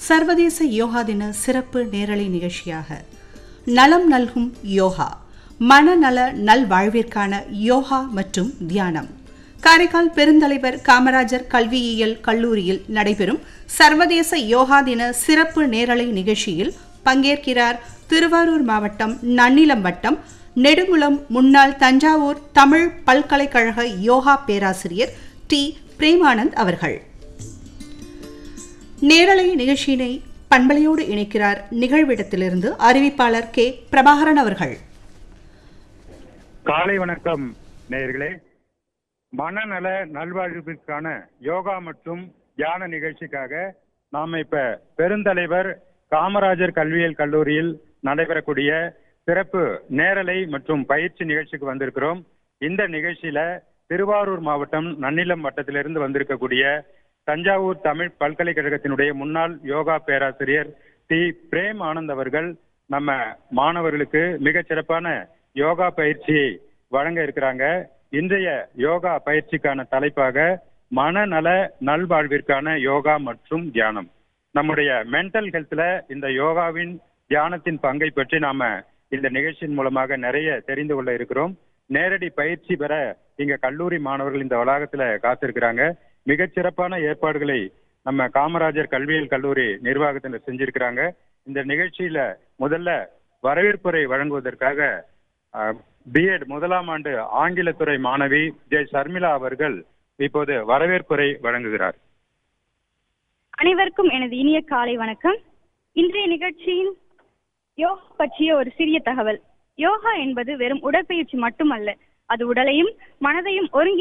சர்வதேச யோகா தின சிறப்பு நேரலை நிகழ்ச்சியாக நலம் நல்கும் யோகா மனநல நல்வாழ்விற்கான யோகா மற்றும் தியானம் காரைக்கால் பெருந்தலைவர் காமராஜர் கல்வியியல் கல்லூரியில் நடைபெறும் சர்வதேச யோகா தின சிறப்பு நேரலை நிகழ்ச்சியில் பங்கேற்கிறார் திருவாரூர் மாவட்டம் நன்னிலம் வட்டம் நெடுங்குளம் முன்னாள் தஞ்சாவூர் தமிழ் பல்கலைக்கழக யோகா பேராசிரியர் டி பிரேமானந்த் அவர்கள் நேரலை நிகழ்ச்சியினை பண்பலையோடு இணைக்கிறார் நிகழ்விடத்திலிருந்து அறிவிப்பாளர் கே பிரபாகரன் அவர்கள் காலை வணக்கம் நேயர்களே மனநல நல்வாழ்விற்கான யோகா மற்றும் தியான நிகழ்ச்சிக்காக நாம இப்ப பெருந்தலைவர் காமராஜர் கல்வியியல் கல்லூரியில் நடைபெறக்கூடிய சிறப்பு நேரலை மற்றும் பயிற்சி நிகழ்ச்சிக்கு வந்திருக்கிறோம் இந்த நிகழ்ச்சியில திருவாரூர் மாவட்டம் நன்னிலம் வட்டத்திலிருந்து வந்திருக்கக்கூடிய தஞ்சாவூர் தமிழ் பல்கலைக்கழகத்தினுடைய முன்னாள் யோகா பேராசிரியர் டி பிரேம் ஆனந்த் அவர்கள் நம்ம மாணவர்களுக்கு மிகச் சிறப்பான யோகா பயிற்சியை வழங்க இருக்கிறாங்க இன்றைய யோகா பயிற்சிக்கான தலைப்பாக மனநல நல்வாழ்விற்கான யோகா மற்றும் தியானம் நம்முடைய மென்டல் ஹெல்த்ல இந்த யோகாவின் தியானத்தின் பங்கை பற்றி நாம இந்த நிகழ்ச்சியின் மூலமாக நிறைய தெரிந்து கொள்ள இருக்கிறோம் நேரடி பயிற்சி பெற இங்க கல்லூரி மாணவர்கள் இந்த வளாகத்துல காத்திருக்கிறாங்க மிகச் சிறப்பான ஏற்பாடுகளை நம்ம காமராஜர் கல்வியியல் கல்லூரி நிர்வாகத்தினர் செஞ்சிருக்கிறாங்க இந்த நிகழ்ச்சியில முதல்ல வரவேற்புரை வழங்குவதற்காக பிஎட் முதலாம் ஆண்டு ஆங்கிலத்துறை மாணவி ஜெய் சர்மிளா அவர்கள் இப்போது வரவேற்புரை வழங்குகிறார் அனைவருக்கும் எனது இனிய காலை வணக்கம் இன்றைய நிகழ்ச்சியின் யோகா பற்றிய ஒரு சிறிய தகவல் யோகா என்பது வெறும் உடற்பயிற்சி மட்டுமல்ல அது உடலையும் மனதையும் ஒருங்கி